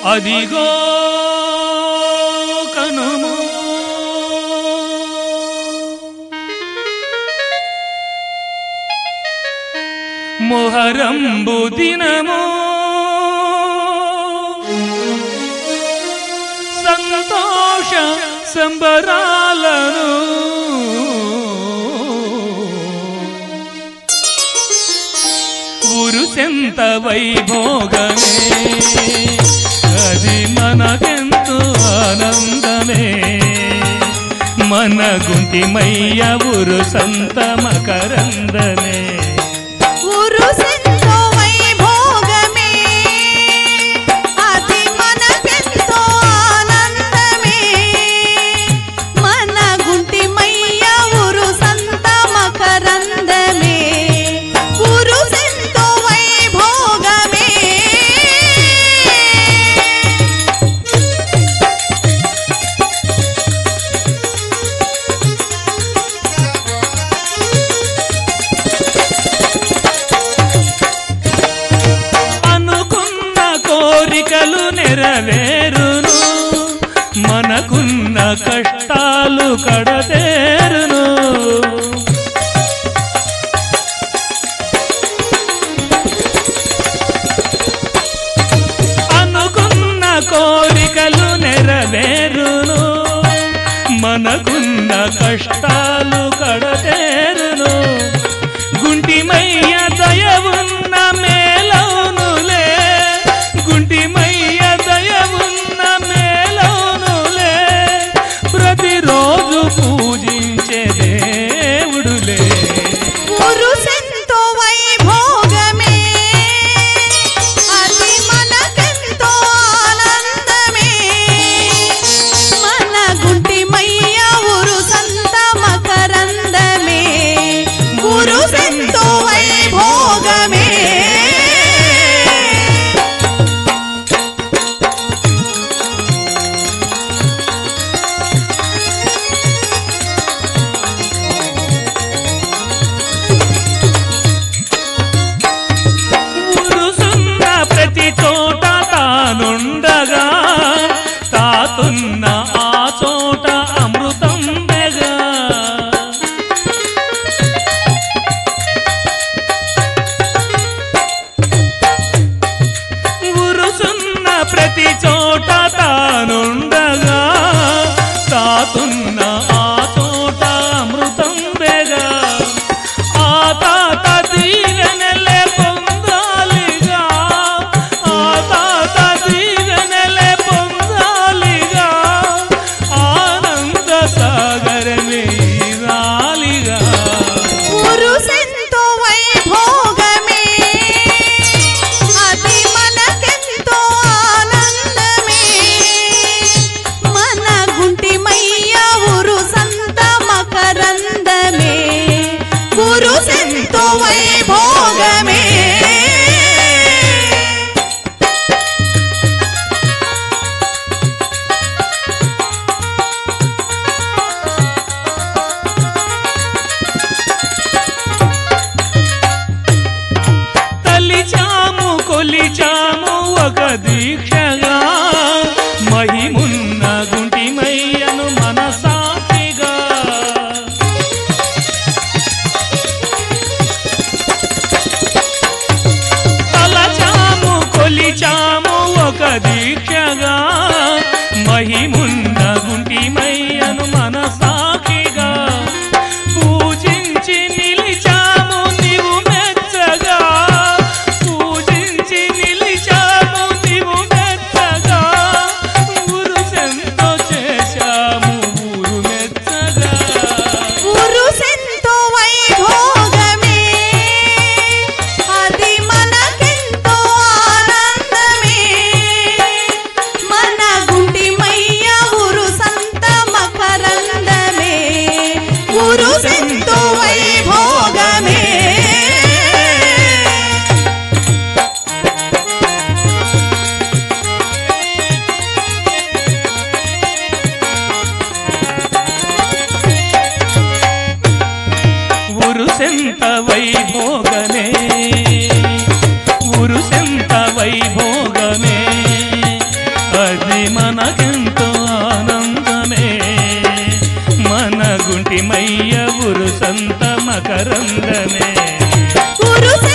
అదిగో కనుము మొహరంబు దినము సంతోష సంబరాలను ఉరుసెంత వైభోగమే అది మనకెంతో ఆనందమే మన గుంటిమయ్య ఉరు సంత మకరందమే ఉరుసెంతో వైభోగమే అది మనకెంతో ఆనందమే మన గుంటిమయ్య ఉరుసంత మకరందమే ఉరుసెంతో వైభోగమే అనుకున్న కోరికలు నెరవేరును మనకున్న కష్టాలు కడతేరును అనుకున్న కోరికలు నెరవేరును మనకున్న కష్టాలు కడతేరును గుంటిమయ్య దయవున్న మేలవునులే గుంటిమయ్య దయవున్న మేలవునులే ప్రతిరోజు పూజించే దేవుడులే ఉరుసెంతో వైభోగమే అది మనకెంతో ఆనందమే మన గుంటిమయ్య ఉరుసంత మకరందమే ఉరుసెంతో వైభోగమే ఉరుసున్న ప్రతి చోట తానుండగా తాతున్న ఆ చోట అమృతం బెగా ఉరుసున్న ప్రతి చోట తానుండగా తాతున్న ఆ చోట అమృతం బెగా ఆ తాత దీవెనలే పొందాలిగా ఆ తాత దీవెనలే పొందాలిగా ఆనంద సాగరమే రాలిగా ఉరుసెంతో వైభోగమే అది మనకెంతో ఆనందమే మన గుంటిమయ్య ఉరుసంత మకరందమే ఉరుసెంతో వైభోగమే తలిచాము కొలిచాము ఒక దీక్షగా మహిమున్న గుంటిమయ్యను మనసాక్షిగా తలచాము కొలిచాము ఒక దీక్షగా మహిమున్న గుంటిమయ్యను మనసాక్షిగా పూజించి నిలిచాము నీవు మెచ్చగా పూజించి నిలిచాము నీవు మెచ్చగా ఉరుసెంతో చేశాము ఊరు మెచ్చగా ఉరుసెంతో వైభోగమే అది మనకెంతో ఆనందమే మన గుంటిమయ్య ఉరుసంత మకరందమే ఉరుసెంతో వైభోగమే ఉరుసెంత వైభోగమే ఉరుసెంత వైభోగమే సంత మకరందమే గురు